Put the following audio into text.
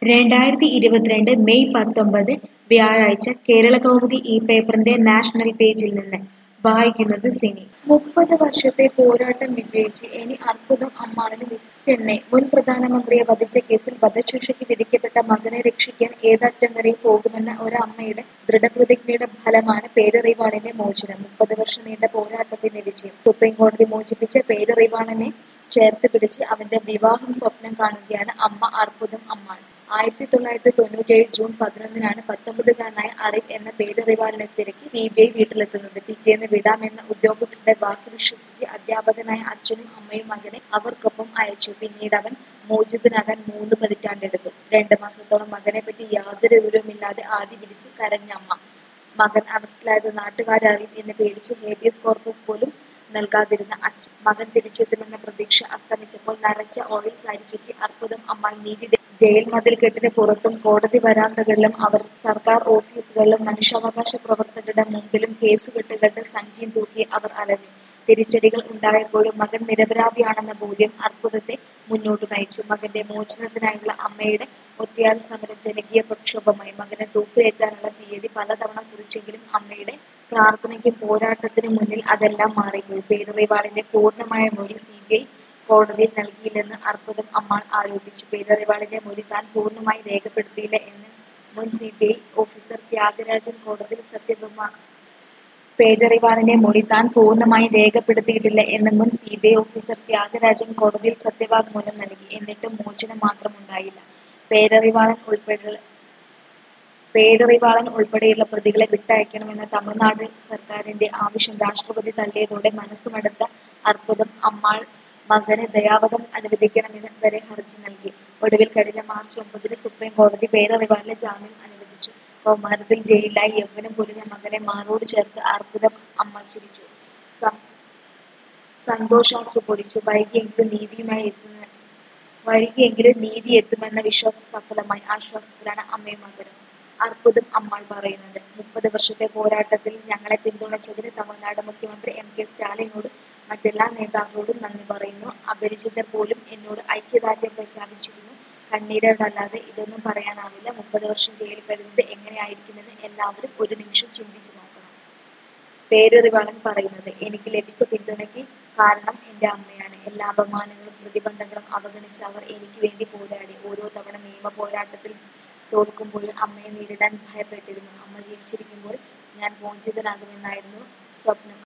രണ്ടായിരത്തി ഇരുപത്തിരണ്ട് മെയ് പത്തൊമ്പത് വ്യാഴാഴ്ച കേരളകൗമുദി ഈ പേപ്പറിന്റെ നാഷണൽ പേജിൽ നിന്ന് വായിക്കുന്നത് സിനി മുപ്പത് വർഷത്തെ പോരാട്ടം വിജയിച്ചു ഇനി അർബുദം അമ്മാളിന് വിധി ചെന്നൈ മുൻ പ്രധാനമന്ത്രിയെ വധിച്ച കേസിൽ വധശിക്ഷയ്ക്ക് വിധിക്കപ്പെട്ട മകനെ രക്ഷിക്കാൻ ഏതറ്റം വരെയും പോകുമെന്ന ഒരമ്മയുടെ ദൃഢപ്രതിജ്ഞയുടെ ഫലമാണ് പേരറിവാളിന്റെ മോചനം മുപ്പത് വർഷം നീണ്ട പോരാട്ടത്തിന്റെ വിജയം സുപ്രീം കോടതി മോചിപ്പിച്ച പേരറിവാളനെ ചേർത്ത് പിടിച്ച് അവന്റെ വിവാഹം സ്വപ്നം കാണുകയാണ് അമ്മ അർബുദം അമ്മാൾ ആയിരത്തി തൊള്ളായിരത്തി തൊണ്ണൂറ്റേഴ് ജൂൺ പതിനൊന്നിനാണ് പത്തൊമ്പതുകാരനായ അറിഫ് എന്ന പേരറിവാളിനെ തിരക്കി സി ബി ഐ വീട്ടിലെത്തുന്നത് പിറ്റേന്ന് വിടാമെന്ന ഉദ്യോഗസ്ഥരുടെ വാക്ക് വിശ്വസിച്ച് അധ്യാപകനായ അച്ഛനും അമ്മയും മകനെ അവർക്കൊപ്പം അയച്ചു പിന്നീട് അവൻ മോചിതനാകാൻ മൂന്ന് പതിറ്റാണ്ടെടുത്തു രണ്ട് മാസത്തോളം മകനെ പറ്റി യാതൊരു വിവരവുമില്ലാതെ ആദ്യ പിടിച്ച് കരഞ്ഞ അമ്മ മകൻ അറസ്റ്റിലായത് നാട്ടുകാരറിയും എന്ന് പേടിച്ച് ഹേബിയസ് കോർപ്പസ് പോലും നൽകാതിരുന്ന അച്ഛൻ മകൻ തിരിച്ചെത്തുമെന്ന പ്രതീക്ഷ അസ്തമിച്ചപ്പോൾ നരച്ച ഓയിൽ സാരി ചുറ്റി അർബുദം അമ്മാൾ നീതി തേ- ജയിൽ മതിൽക്കെട്ടിന് പുറത്തും കോടതി വരാന്തകളിലും അവർ സർക്കാർ ഓഫീസുകളിലും മനുഷ്യാവകാശ പ്രവർത്തകരുടെ മുമ്പിലും കേസുകെട്ടുകളുടെ സഞ്ചിയും തൂക്കി അവർ അലറി തിരിച്ചടികൾ ഉണ്ടായപ്പോഴും മകൻ നിരപരാധിയാണെന്ന ബോധ്യം അർബുദത്തെ മുന്നോട്ട് നയിച്ചു മകന്റെ മോചനത്തിനായുള്ള അമ്മയുടെ ഒറ്റയാൾ സമരം ജനകീയ പ്രക്ഷോഭമായി മകനെ തൂക്കിലേറ്റാനുള്ള തീയതി പലതവണ കുറിച്ചെങ്കിലും അമ്മയുടെ പ്രാർത്ഥനയ്ക്കും പോരാട്ടത്തിനും മുന്നിൽ അതെല്ലാം മാറിപ്പോയി പേരറിവാളിന്റെ പൂർണ്ണമായ മൊഴി സി ബി ഐ കോടതിയിൽ നൽകിയില്ലെന്ന് അർബുദം അമ്മാൾ ആരോപിച്ചു പേരറിവാളിന്റെ മൊഴി താൻ പൂർണ്ണമായി രേഖപ്പെടുത്തിയില്ല എന്ന് മുൻ C B I officer Thyagarajan കോടതിയിൽ സത്യപ്രമാ പേരറിവാളിന്റെ മൊഴി താൻ പൂർണ്ണമായി രേഖപ്പെടുത്തിയിട്ടില്ല എന്ന് മുൻ C B I officer Thyagarajan കോടതിയിൽ സത്യവാങ്മൂലം നൽകി എന്നിട്ടും മോചനം മാത്രമുണ്ടായില്ല പേരറിവാളൻ ഉൾപ്പെടെ പേരറിവാളൻ ഉൾപ്പെടെയുള്ള പ്രതികളെ വിട്ടയക്കണമെന്ന തമിഴ്നാട് സർക്കാരിന്റെ ആവശ്യം രാഷ്ട്രപതി തള്ളിയതോടെ മനസ്സുമടുത്ത അർബുദം അമ്മാൾ മകന് ദയാവധം അനുവദിക്കണമെന്ന് വരെ ഹർജി നൽകി ഒടുവിൽ കഴിഞ്ഞ മാർച്ച് ഒമ്പതിന് സുപ്രീം കോടതി പേരറിവാളിന് ജാമ്യം അനുവദിച്ചു കൗമാരത്തിൽ ജയിലിലായി യൗവനം പൊലിഞ്ഞ മകനെ മാറോട് ചേർത്ത് അർബുദം അമ്മ ചിരിച്ചു സം- സന്തോഷാശ്രു പൊടിച്ചു വൈകിയെങ്കിലും നീതിയുമായി എത്തുന്ന വൈകിയെങ്കിലും നീതി എത്തുമെന്ന വിശ്വാസം സഫലമായി ആശ്വാസത്തിലാണ് അമ്മയും മകനും അർബുദം അമ്മാൾ പറയുന്നത് മുപ്പത് വർഷത്തെ പോരാട്ടത്തിൽ ഞങ്ങളെ പിന്തുണച്ചതിന് തമിഴ്നാട് മുഖ്യമന്ത്രി എം കെ സ്റ്റാലിനോട് മറ്റെല്ലാ നേതാക്കളോടും നന്ദി പറയുന്നു അപരിചിതർ പോലും എന്നോട് ഐക്യദാർഢ്യം പ്രഖ്യാപിച്ചിരുന്നു കണ്ണീരോടല്ലാതെ ഇതൊന്നും പറയാനാവില്ല മുപ്പത് വർഷം ജയിലിൽ കഴിയുന്നത് എങ്ങനെയായിരിക്കുമെന്ന് എല്ലാവരും ഒരു നിമിഷം ചിന്തിച്ചു നോക്കണം പേരറിവാളൻ പറയുന്നത് എനിക്ക് ലഭിച്ച പിന്തുണയ്ക്ക് കാരണം എന്റെ അമ്മയാണ് എല്ലാ അപമാനങ്ങളും പ്രതിബന്ധങ്ങളും അവഗണിച്ച് അവർ എനിക്ക് വേണ്ടി പോരാടി ഓരോ തവണ നിയമ പോരാട്ടത്തിൽ തോൽക്കുമ്പോഴും അമ്മയെ നേരിടാൻ ഭയപ്പെട്ടിരുന്നു അമ്മ ജീവിച്ചിരിക്കുമ്പോൾ ഞാൻ മോചിതനാകുമെന്നായിരുന്നു സ്വപ്നം